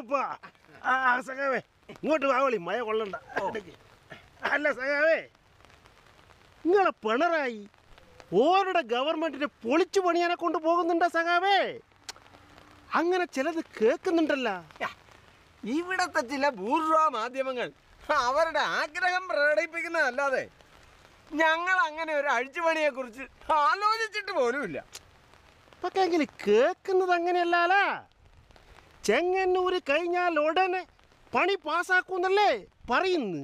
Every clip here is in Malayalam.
ഉപ്പാ ആ സഖാവേ ഇങ്ങോട്ട് വാവളി മഴ കൊള്ളണ്ട എടുക്ക്. അല്ല സഖാവേ നിങ്ങളെ പിണറായി ഓരുടെ ഗവൺമെന്റിനെ പൊളിച്ചു പണിയാനെ കൊണ്ട് പോകുന്നുണ്ടോ സഖാവേ അങ്ങനെ ചിലത് കേൾക്കുന്നുണ്ടല്ലോ ഇവിടത്തെ ചില ബൂർവ മാധ്യമങ്ങൾ അവരുടെ ആഗ്രഹം പ്രകടിപ്പിക്കുന്നതല്ലാതെ ഞങ്ങൾ അങ്ങനെ ഒരു അഴിച്ചുപണിയെ കുറിച്ച് ആലോചിച്ചിട്ട് പോലുമില്ല പക്ഷെ എങ്കിൽ കേൾക്കുന്നത് അങ്ങനെയല്ലാലാ ചെങ്ങന്നൂര് കഴിഞ്ഞാൽ ഉടനെ പണി പാസ്സാക്കൂന്നല്ലേ പറയുന്നു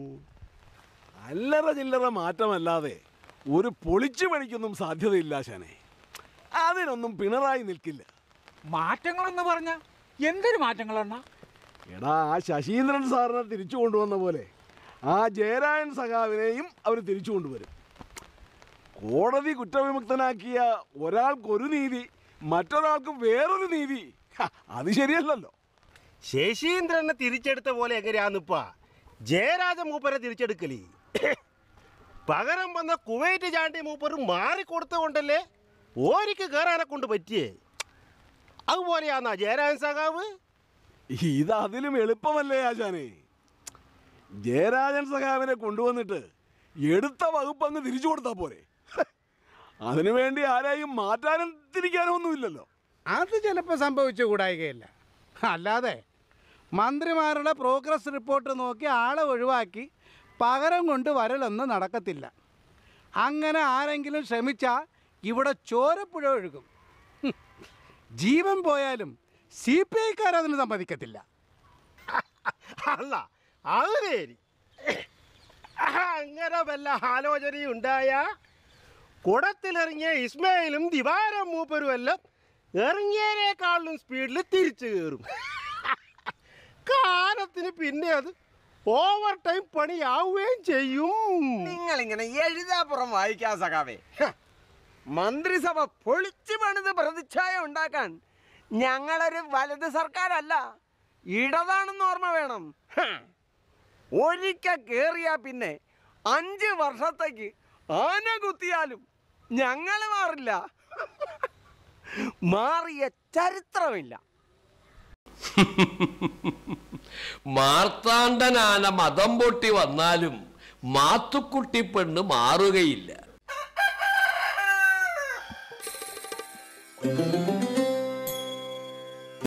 അല്ലറ ചില്ലറ മാറ്റമല്ലാതെ ഒരു പൊളിച്ചു പണിക്കൊന്നും സാധ്യതയില്ല ശനെ അതിനൊന്നും പിണറായി നിൽക്കില്ല മാറ്റങ്ങളെന്ന് പറഞ്ഞ എന്തൊരു മാറ്റങ്ങളെണ്ണ എടാ ആ ശശീന്ദ്രൻ സാറിനെ തിരിച്ചു കൊണ്ടുവന്ന പോലെ ആ ജയരാജൻ സഖാവിനെയും അവർ തിരിച്ചു കൊണ്ടുവരും കോടതി കുറ്റവിമുക്തനാക്കിയ ഒരാൾക്കൊരു നീതി മറ്റൊരാൾക്ക് വേറൊരു നീതി ഹ, അത് ശരിയല്ലല്ലോ ശശീന്ദ്രനെ തിരിച്ചെടുത്ത പോലെ എങ്ങനെയാന്നിപ്പാ ജയരാജ മൂപ്പരെ തിരിച്ചെടുക്കലി പകരം വന്ന കുവൈറ്റ് ചാണ്ടി മൂപ്പര് മാറിക്കൊടുത്തുകൊണ്ടല്ലേ ഓരിക്ക് കയറാനെ കൊണ്ട് പറ്റിയേ അതുപോലെയാന്നാ ജയരാജൻ സഖാവ് ഇത് അതിലും എളുപ്പമല്ലേ ആശാനെ ജയരാജൻ സഖാവിനെ കൊണ്ടുവന്നിട്ട് എടുത്ത വകുപ്പ് അങ്ങ് തിരിച്ചു കൊടുത്താൽ പോരെ ഹ, അതിനുവേണ്ടി ആരെയും മാറ്റാനും തിരിക്കാനും ഒന്നുമില്ലല്ലോ അത് ചിലപ്പോൾ സംഭവിച്ചു കൂടായികയില്ല അല്ലാതെ മന്ത്രിമാരുടെ പ്രോഗ്രസ് റിപ്പോർട്ട് നോക്കി ആളെ ഒഴിവാക്കി പകരം കൊണ്ട് വരലൊന്നും നടക്കത്തില്ല അങ്ങനെ ആരെങ്കിലും ശ്രമിച്ചാൽ ഇവിടെ ചോരപ്പുഴ ഒഴുകും ഹും. ജീവൻ പോയാലും സി പി ഐക്കാരതിന് സമ്മതിക്കത്തില്ല അല്ല അത് നേരി അങ്ങനെ വല്ല ആലോചനയും ഉണ്ടായ കുടത്തിലിറങ്ങിയ ഇസ്മായിലും ദിവാരം മൂപ്പരും എല്ലാം ഇറങ്ങിയതിനേക്കാളും സ്പീഡിൽ തിരിച്ചു കയറും കാലത്തിന് പിന്നെ അത് ഓവർ ടൈം പണിയാവുകയും ചെയ്യും നിങ്ങൾ ഇങ്ങനെ എഴുതാപ്പുറം വായിക്കാൻ സഖാവേ ഹ, മന്ത്രിസഭ പൊളിച്ചു പണിത് പ്രതിച്ഛായ ഉണ്ടാക്കാൻ ഞങ്ങളൊരു വലത് സർക്കാരല്ല ഇടതാണെന്ന് ഓർമ്മ വേണം ഹ, ഒരിക്കൽ കേറിയാ പിന്നെ അഞ്ച് വർഷത്തേക്ക് ആന കുത്തിയാലും ഞങ്ങൾ മാറില്ല മാറിയ ചരിത്രമില്ല മാർത്താണ്ഡനാന മതം പൊട്ടി വന്നാലും മാത്തുക്കുട്ടി പെണ്ണ് മാറുകയില്ല